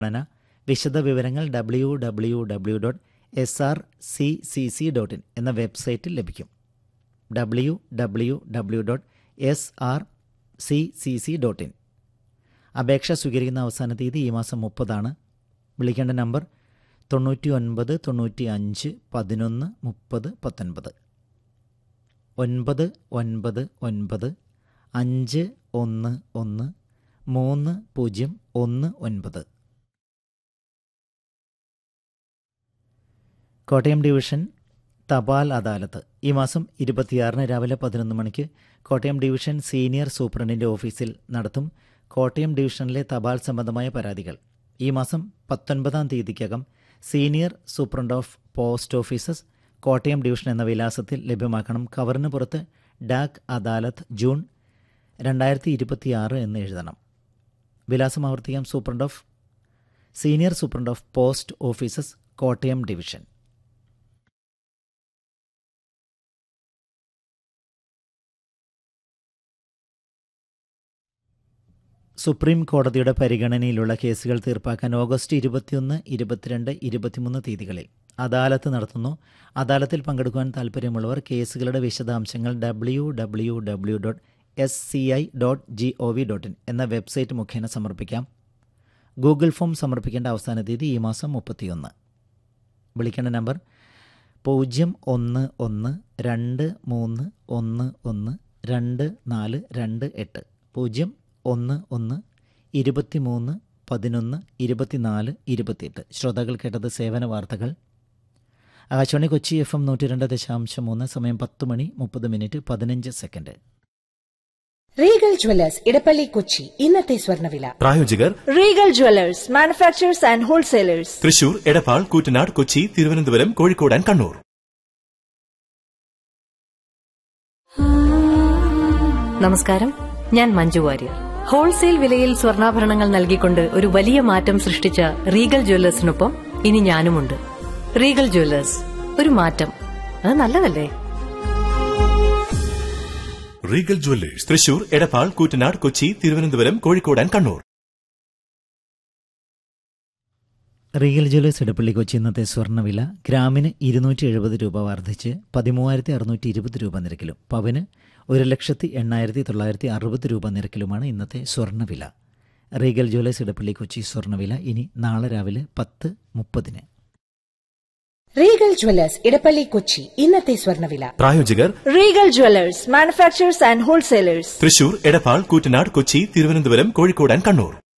ഘടന വിശദ വിവരങ്ങൾ W W W dot S R C C C dot in എന്ന വെബ്സൈറ്റിൽ ലഭിക്കും W W W dot S R C C C dot in അപേക്ഷ സ്വീകരിക്കുന്ന അവസാന തീയതി ഈ മാസം മുപ്പതാണ് വിളിക്കേണ്ട നമ്പർ തൊണ്ണൂറ്റി ഒൻപത് തൊണ്ണൂറ്റി അഞ്ച് പതിനൊന്ന് മുപ്പത് പത്തൊൻപത് ഒൻപത് ഒൻപത് ഒൻപത് അഞ്ച് ഒന്ന് ഒന്ന് മൂന്ന് പൂജ്യം ഒന്ന് ഒൻപത് കോട്ടയം ഡിവിഷൻ തപാൽ അദാലത്ത് ഈ മാസം ഇരുപത്തിയാറിന് രാവിലെ പതിനൊന്ന് മണിക്ക് കോട്ടയം ഡിവിഷൻ സീനിയർ സൂപ്രണ്ടിൻ്റെ ഓഫീസിൽ നടത്തും കോട്ടയം ഡിവിഷനിലെ തപാൽ സംബന്ധമായ പരാതികൾ ഈ മാസം പത്തൊൻപതാം തീയതിക്കകം senior superintendent of post offices Kottayam division എന്ന വിലാസത്തിൽ ലഭ്യമാക്കണം കവറിന് പുറത്ത് ഡാക് അദാലത്ത് ജൂൺ രണ്ടായിരത്തി ഇരുപത്തിയാറ് എന്ന് എഴുതണം വിലാസം ആവർത്തിക്കാം superintendent of senior superintendent of post offices Kottayam division supreme കോടതിയുടെ പരിഗണനയിലുള്ള കേസുകൾ തീർപ്പാക്കാൻ ഓഗസ്റ്റ് ഇരുപത്തിയൊന്ന് ഇരുപത്തിരണ്ട് ഇരുപത്തിമൂന്ന് തീയതികളിൽ അദാലത്ത് നടത്തുന്നു അദാലത്തിൽ പങ്കെടുക്കുവാൻ താൽപ്പര്യമുള്ളവർ കേസുകളുടെ വിശദാംശങ്ങൾ W W W dot S C I dot G O V dot in എന്ന വെബ്സൈറ്റ് മുഖേന സമർപ്പിക്കാം ഗൂഗിൾ ഫോം സമർപ്പിക്കേണ്ട അവസാന തീയതി ഈ മാസം മുപ്പത്തിയൊന്ന് വിളിക്കേണ്ട നമ്പർ പൂജ്യം ഒന്ന് ഒന്ന് രണ്ട് മൂന്ന് ഒന്ന് ഒന്ന് രണ്ട് നാല് രണ്ട് എട്ട് പൂജ്യം ഒന്ന് ഒന്ന് ഇരുപത്തിമൂന്ന് പതിനൊന്ന് ഇരുപത്തിനാല് ഇരുപത്തിയെട്ട് ശ്രോതാക്കൾ കേട്ടത് സേവന വാർത്തകൾ ആകാശവാണി കൊച്ചി എഫ് എം നൂറ്റി രണ്ട് ദശാംശം മൂന്ന് സമയം പത്ത് മണി മുപ്പത് മിനിറ്റ് പതിനഞ്ച് second Regal Jewellers Edappally Kochi ഇന്നത്തെ സ്വർണ്ണവില പ്രായോജകർ Regal Jewellers manufacturers and wholesalers Thrissur Edappal Koottanad Kochi Thiruvananthapuram Kozhikode and Kannur നമസ്കാരം ഞാൻ മഞ്ജു വാര്യർ ഹോൾസെയിൽ വിലയിൽ സ്വർണ്ണാഭരണങ്ങൾ നൽകിക്കൊണ്ട് ഒരു വലിയ മാറ്റം സൃഷ്ടിച്ച റീഗൽ ജ്വല്ലേഴ്സിനൊപ്പം ഇനി ഞാനുമുണ്ട് റീഗൽ ജ്വല്ലേഴ്സ് ഒരു മാറ്റം അത് നല്ലതല്ലേ Regal Jewellers Thrissur Edappal Koottanad Kochi Thiruvananthapuram Kozhikode and Kannur Regal Jewellers Edappally Kochi ഇന്നത്തെ സ്വർണ്ണവില ഗ്രാമിന് ഇരുന്നൂറ്റി എഴുപത് രൂപ വർദ്ധിച്ച് പതിമൂവായിരത്തി അറുന്നൂറ്റി ഇരുപത് രൂപ നിരക്കിലും പവന് ഒരു ലക്ഷത്തി എണ്ണായിരത്തി തൊള്ളായിരത്തി അറുപത് രൂപ നിരക്കിലുമാണ് ഇന്നത്തെ സ്വർണ്ണവില റീഗൽ ജ്വല്ലേഴ്സ് ഇടപ്പള്ളി കൊച്ചി സ്വർണ്ണവില ഇനി നാളെ രാവിലെ പത്ത് മുപ്പതിന് റീഗൽ ജ്വല്ലേഴ്സ് ഇടപ്പള്ളി കൊച്ചി ഇന്നത്തെ സ്വർണ്ണവില പ്രായോജകർ Regal Jewellers manufacturers and wholesalers Thrissur Edappal Koottanad Kochi Thiruvananthapuram Kozhikode and Kannur